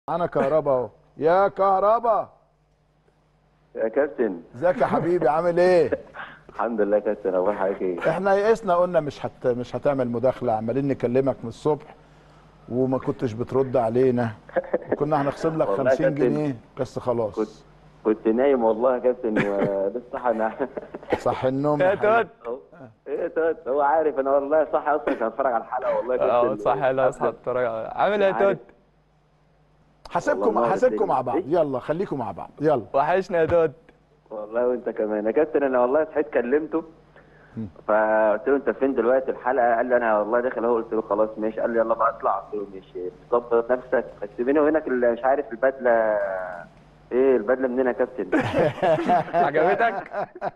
انا كهربا اهو يا كهربا يا كابتن ازيك يا حبيبي عامل ايه الحمد لله يا كابتن اخبار حضرتك ايه احنا يئسنا قلنا مش هت... مش هتعمل مداخله عمالين نكلمك من الصبح وما كنتش بترد علينا وكنا هنخصم لك والله يا 50 كابتن. جنيه بس خلاص كنت كنت نايم والله يا كابتن ولسه انا صح النوم يا يا حبيبي. توت ايه يا توت هو عارف انا والله صح اصلا كان اتفرج على الحلقه والله يا اه كابتن صح لا اصحى اتفرج على- عامل ايه يا عارف. توت هسيبكم والله هسيبكم الدنيا. مع بعض يلا خليكم مع بعض يلا وحشنا يا توت والله وانت كمان يا كابتن انا والله صحيت كلمته فقلت له انت فين دلوقتي الحلقه قال لي انا والله داخل اهو قلت له خلاص ماشي قال لي يلا بقى اطلع قلت له ماشي ظبط نفسك بس بيني وبينك اللي مش عارف البدله ايه البدله منين يا كابتن عجبتك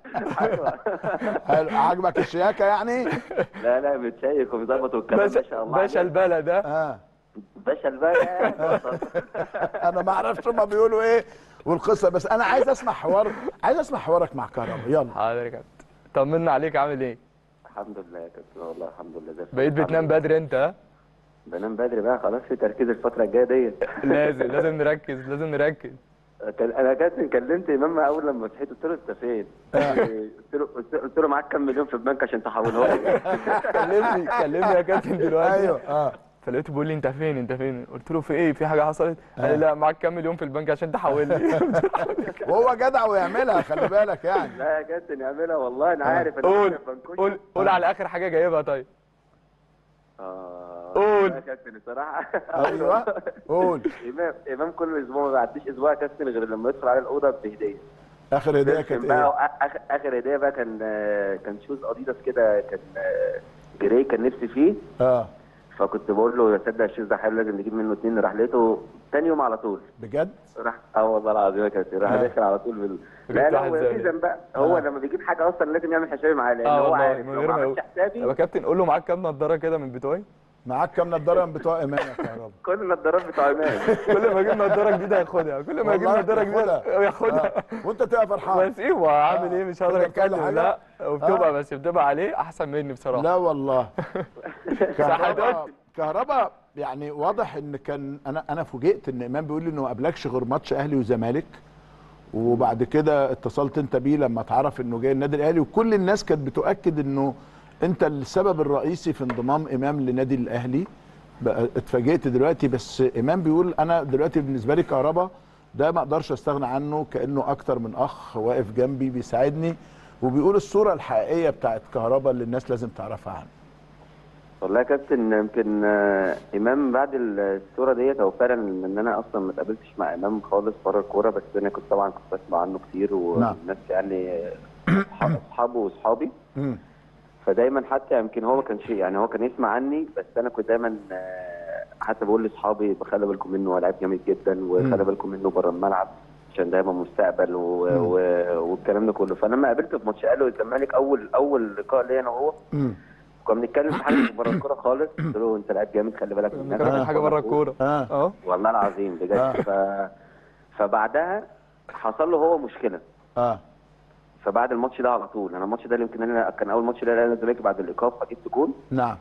حلو. عاجبك الشياكه يعني لا لا متشيك ومظبط والكلام ما باشا شاء الله باشا عليك. البلد ها اه باشا الباشا انا ما اعرفش هما بيقولوا ايه والقصه بس انا عايز اسمع حوار عايز اسمع حوارك مع كهربا يلا حاضر يا كابتن طمنا عليك عامل ايه الحمد لله يا كابتن والله الحمد لله زي الفل. بقيت بتنام بدري انت ها بنام بدري بقى خلاص في تركيز الفتره الجايه ديت لازم لازم نركز لازم نركز كان- انا كابتن كلمت امام اول لما صحيت قلت له انت فين؟ قلت له قلت- قلت له معاك كام مليون في البنك عشان تحولهم لي كلمني كلمني يا كابتن دلوقتي ايوه اه فلقيته بيقول لي انت فين انت فين قلت له في ايه في حاجه حصلت قال لي لا معاك كام مليون في البنك عشان تحول لي وهو جدع ويعملها خلي بالك يعني لا يا كابتن يعملها والله انا عارف انا قول عارف بنكوش. قول قول على اخر حاجه جايبها طيب آه، قول. لا يا كابتن الصراحه ايوه قول امام امام كل اسبوع ما بعديش اسبوع يا كابتن غير لما يدخل على الاوضه بهديه اخر هديه كانت بقى ايه اخر اخر هديه بقى كان آه، كان شوز اديداس كده كان آه، جراي كان نفسي فيه اه فكنت بقول له يا تصدق الشوز ده حلو لازم نجيب منه اتنين راح لقيته تاني يوم على طول بجد راح اه والله العظيم يا كابتن راح آه. داخل على طول بال... جبت لا لا واحد هو زي ميزان بقى هو آه. لما بيجيب حاجه اصلا لازم يعمل حسابي معاه لان اه هو والله عارف من لو غير ما ما عملش يقول حسابي يا كابتن قول له معاك كام نضاره كده من بتوعي معاك كام نضاره من بتوع ايمان يا كهربا كل النضارات بتوع ايمان كل ما اجيب نضاره جديده ياخدها كل ما اجيب والله نضاره جديده ياخدها. ياخدها آه. وانت تبقى فرحان بس ايه هو عامل ايه مش هقدر كده كل اتكلم حاجة؟ لا وبتبقى آه. بس بتبقى عليه احسن مني بصراحه لا والله كهربا صح كهربا يعني واضح ان كان انا انا فوجئت ان امام بيقول لي انه ما قابلكش غير ماتش اهلي وزمالك وبعد كده اتصلت انت بيه لما اتعرف انه جاي النادي الاهلي وكل الناس كانت بتؤكد انه انت السبب الرئيسي في انضمام امام لنادي الاهلي بقى اتفاجئت دلوقتي بس امام بيقول انا دلوقتي بالنسبه لي كهربا ده ما اقدرش استغنى عنه كانه اكتر من اخ واقف جنبي بيساعدني وبيقول الصوره الحقيقيه بتاعت كهربا اللي الناس لازم تعرفها عنه والله يا كابتن يمكن آه، امام بعد الصوره ديت هو فعلا ان انا اصلا ما اتقابلتش مع امام خالص بره الكوره بس انا كنت طبعا كنت بسمع عنه كتير نعم. والناس يعني آه، أصح- اصحابه واصحابي امم فدايما حتى يمكن هو ما كانش يعني هو كان يسمع عني بس انا كنت دايما آه، حتى بقول لاصحابي بخلي بالكم منه هو لعيب جامد جدا وخلي بالكم منه بره الملعب عشان دايما مستقبل و... مم. و... والكلام ده كله فلما قابلته في ماتش الاهلي والزمالك اول اول لقاء ليا انا وهو امم كنا بنتكلم في حاجه بره الكوره خالص قلت له انت لعيب جامد خلي بالك من بنتكلم في حاجه بره الكوره اه اه والله العظيم بجد آه. ف... فبعدها حصل له هو مشكله اه فبعد الماتش ده على طول انا الماتش ده اللي يمكن انا كان اول ماتش ليا الزمالك بعد الايقاف فجبت جول نعم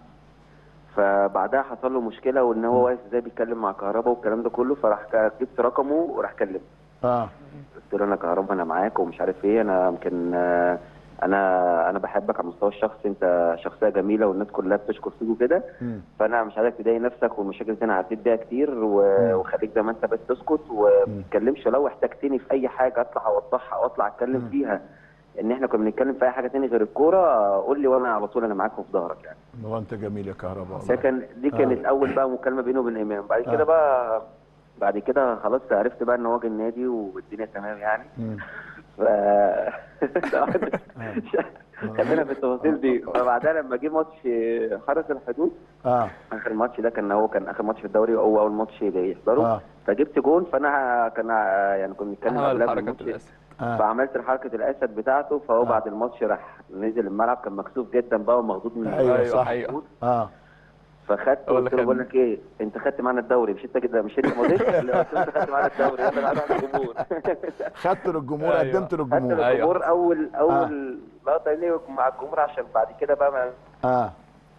فبعدها حصل له مشكله وان هو واقف ازاي بيتكلم مع كهربا والكلام ده كله فراح ك- جبت رقمه وراح كلمه اه قلت له انا كهربا انا معاك ومش عارف ايه انا يمكن آه، انا انا بحبك على المستوى الشخصي انت شخصيه جميله والناس كلها بتشكر فيك وكده مم. فانا مش عايزك تضايق نفسك والمشاكل دي انا عديت بيها كتير و- مم. وخليك زي ما انت بس تسكت وما تتكلمش ولو احتجتني في اي حاجه اطلع اوضحها او اطلع اتكلم مم. فيها ان احنا كنا بنتكلم في اي حاجه تاني غير الكوره قول لي وانا على طول انا معاك وفي ظهرك يعني هو انت جميل يا كهرباء ده والله كان دي كانت اول بقى مكالمه بينه وبين امام بعد آه. كده بقى بعد كده خلاص عرفت بقى ان هو جه النادي والدنيا تمام يعني مم. ف خلينا في التفاصيل دي فبعدها لما جه ماتش حرس الحدود اه اخر ماتش ده كان هو كان اخر ماتش في الدوري وهو اول ماتش جاي يحضره اه فجبت جون فانا كان يعني كنا بنتكلم عمل قبلها حركه بالماتش. الاسد اه فعملت حركه الاسد بتاعته فهو آه. بعد الماتش راح نزل الملعب كان مكسوف جدا بقى ومخضوض من أيوة، ايوه صح. حقيقه اه فخدت هو اللي قلت له خد. بقول لك ايه انت خدت معانا الدوري مش انت كده مش انت مضيت قال لي قلت له انت خدت معانا الدوري يلا تعالى على الجمهور خدت للجمهور أيوة. قدمت خدت للجمهور أيوة. للجمهور اول اول لقطه لي مع الجمهور عشان بعد كده بقى ما اه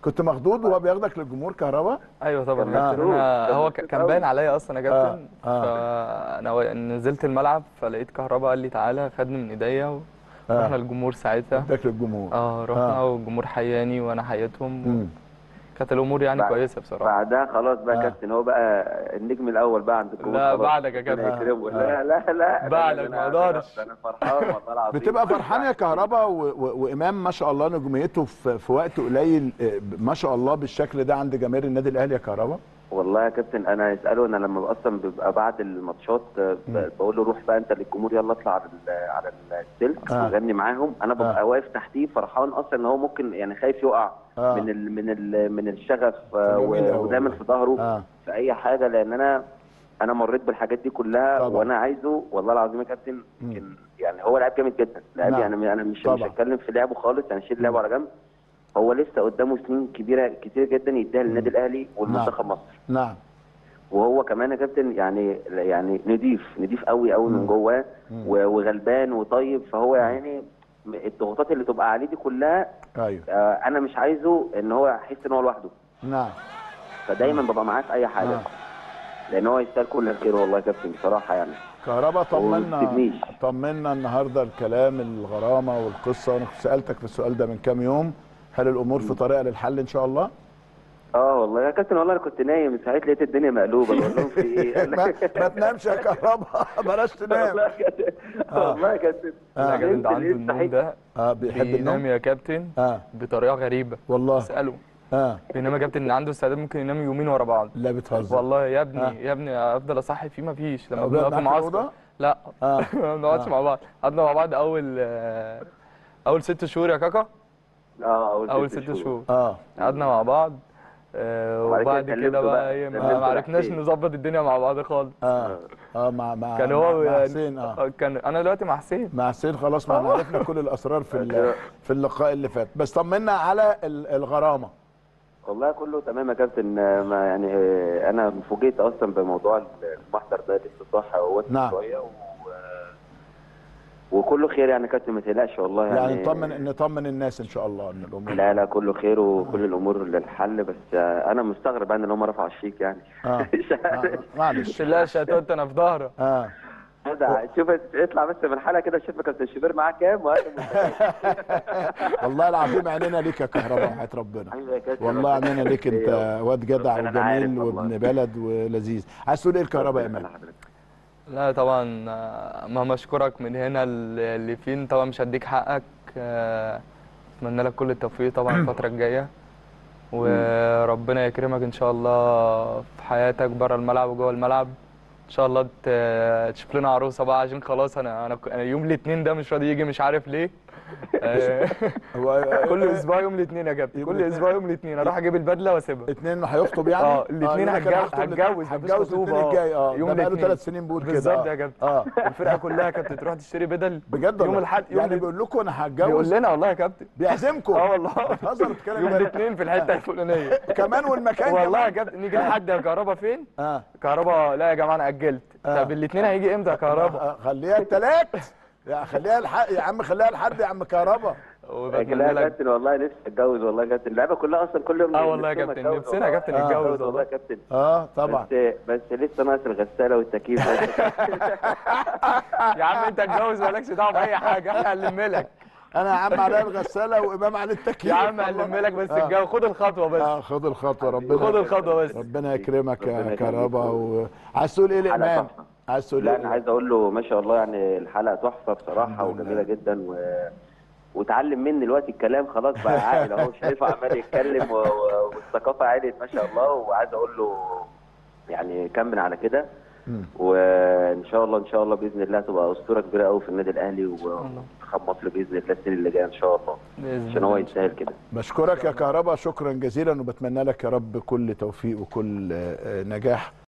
كنت مخضوض وهو بياخدك للجمهور كهربا ايوه طبعا كان كابتن مفروض، أنا كان هو مفروض كان أوي. باين عليا اصلا يا كابتن آه. فانا و- نزلت الملعب فلقيت كهربا قال لي تعالى خدني من ايديا ورحنا الجمهور ساعتها اداك للجمهور اه رحنا آه. والجمهور حياني وانا مم. حياتهم كانت الامور يعني بعد- كويسه بصراحه بعدها خلاص بقى آه. كابتن هو بقى النجم الاول بقى عند الجمهور لا، خلاص. بعدك يا ربنا كابتن. يكرمه. آه. لا لا لا بعدك، ده أنا- ما أقدرش. ده انا فرحان والله العظيم بتبقى فرحان يا كهربا و... و... وامام ما شاء الله نجوميته في, في وقت قليل آه، ما شاء الله بالشكل ده عند جماهير النادي الاهلي يا كهربا والله يا كابتن انا يسالوا انا لما اصلا ببقى بعد الماتشات آه، ب- بقول له روح بقى انت للجمهور يلا اطلع على ال- على السلك آه. وغني معاهم انا ببقى آه. واقف تحتيه فرحان اصلا ان هو ممكن يعني خايف يقع آه. من ال من ال من الشغف آه، جميل أوي و- ودايما والله. في ظهره آه. في اي حاجه لان انا انا مريت بالحاجات دي كلها طبعا. وانا عايزه والله العظيم يا كابتن يمكن يعني هو لعيب جامد جدا لعيب نعم. يعني انا مش طبعا. مش هتكلم في لعبه خالص انا شيل لعبه على جنب هو لسه قدامه سنين كبيره كتير جدا يديها للنادي الاهلي والمنتخب مصر نعم وهو كمان يا كابتن يعني يعني نضيف نضيف قوي قوي من جواه و- وغلبان وطيب فهو يعني الضغوطات اللي تبقى عليه دي كلها ايوه آه، انا مش عايزه ان هو يحس ان هو لوحده نعم فدايما ببقى معاه في اي حاجه آه. لان هو يستاهل كل الخير والله يا كابتن بصراحه يعني كهربا طمنا وتبنيش. طمنا النهارده الكلام الغرامه والقصه وانا كنت سالتك في السؤال ده من كام يوم هل الامور في طريقه للحل ان شاء الله؟ اه والله يا كابتن والله انا كنت نايم من ساعات لقيت الدنيا مقلوبه بقول لهم في ايه قال ما, لك- ما تنامش يا كهربا بلاش تنام والله يا كابتن والله يا كابتن آه. لا كابتن ده عنده لسه النوم صحيت. ده اه بيحب بينام النوم يا كابتن اه بطريقه غريبه والله اساله اه بينام يا كابتن ان عنده استعداد ممكن ينام يومين ورا بعض لا بتهزر والله يا ابني آه. يا ابني افضل اصحي فيه مفيش لما هو بنقف بيقعد في معاك في معسكر الأوضة؟ لا آه. ما بنقعدش آه. مع بعض قعدنا مع بعض اول آه، اول ست شهور يا كاكا اه اول, اول ست شهور اه قعدنا مع بعض آه، وبعد كده وبعد كده كلمته بقى بقى. ايه ما كلمته ما عرفناش حسين. نظبط الدنيا مع بعض خالص اه اه مع مع كان مع- هو مع يعني- حسين اه آه، كان انا دلوقتي مع حسين مع حسين خلاص ما احنا عرفنا كل الاسرار في ال- في اللقاء اللي فات بس طمنا على ال- الغرامه والله كله تمام يا كابتن آه، ما يعني آه، انا فوجئت اصلا بموضوع المحضر ده لسه صح اهوت نعم. شويه و... وكله خير يعني يا كابتن ما تقلقش والله يعني, يعني نطمن نطمن الناس ان شاء الله ان الامور لا لا كله خير وكل الامور للحل بس آه، انا مستغرب يعني ان هم رفعوا الشيك يعني اه آه، معلش تلاش يا توت انا في ظهرك اه هذا شوف اطلع بس من الحلقه كده شوف كابتن الشبير معاه كام وهات والله العظيم عينينا ليك يا كهرباء وحياة ربنا والله عينينا ليك انت واد جدع ربنا عارف وجميل والله. وابن بلد ولذيذ عايز تقول ايه الكهرباء يا امام لا طبعا آه، مهما اشكرك من هنا اللي فين طبعا مش هديك حقك آه، اتمنى لك كل التوفيق طبعا الفتره الجايه وربنا يكرمك ان شاء الله في حياتك بره الملعب وجوه الملعب ان شاء الله ت- تشوف لنا عروسه بقى عشان خلاص انا انا انا يوم الاثنين ده مش راضي يجي مش عارف ليه آه، هو كل اسبوع يوم الاثنين يا كابتن يوم كل الاثنين. اسبوع يوم الاثنين اروح اجيب البدله واسيبها اتنين هيخطب يعني اه الاثنين يقول لك أنا هتجوز هخطب هتجوز مفيش هتجوز خطوبه الاثنين الجاي اه يوم ده بقاله الاثنين ثلاث سنين بيقول كده بالظبط آه. يا كابتن اه الفرقه كلها كانت بتروح تشتري بدل بجد يوم والله؟ الاحد يوم يعني ال- بيقول لكم انا بيقول هتجوز لنا والله يا كابتن بيعزمكم اه والله بتهزر بتتكلم يوم جد؟ الاثنين في الحته الفلانيه كمان والمكان والله يا كمان كابتن نيجي لحد يا كهربا فين اه كهربا لا يا جماعه انا اجلت آه. طب الاثنين هيجي امتى يا كهربا آه، خليها التلات يا خليها الحق يا عم خليها لحد يا عم كهربا وبتمنى لا يا لك كابتن والله نفسي اتجوز والله يا كابتن اللعبه كلها اصلا كل يوم اه والله يا نفسهم كابتن، أتجوز نفسنا يا والله. كابتن آه، نتجوز والله والله. يا كابتن اه طبعا بس بس لسه ناقص الغساله والتكييف يا عم انت اتجوز مالكش دعوه باي حاجه احنا هنلم لك انا يا عم عليا الغساله وامام على التكييف يا عم هنلم لك بس آه. الجو خد الخطوه بس اه خد الخطوه ربنا خد الخطوه بس ربنا يكرمك ربنا يا يخليك. كهربا وعايز تقول ايه حلقة لامام تحفة. عايز تقول لا ايه انا عايز اقول له ما شاء الله يعني الحلقه تحفه بصراحه الحمد لله. وجميله جدا و... وتعلم مني دلوقتي الكلام خلاص بقى عاقل اهو شايفه عمال يتكلم و... و... والثقافه عالت ما شاء الله وعايز اقول له يعني كمل على كده مم. وان شاء الله ان شاء الله باذن الله تبقى اسطوره كبيره قوي في النادي الاهلي ومنتخب مصر باذن الله السنه اللي جايه ان شاء الله بإذن عشان هو الله. يستاهل كده بشكرك يا كهربا شكرا جزيلا وبتمنى لك يا رب كل توفيق وكل آه، آه، نجاح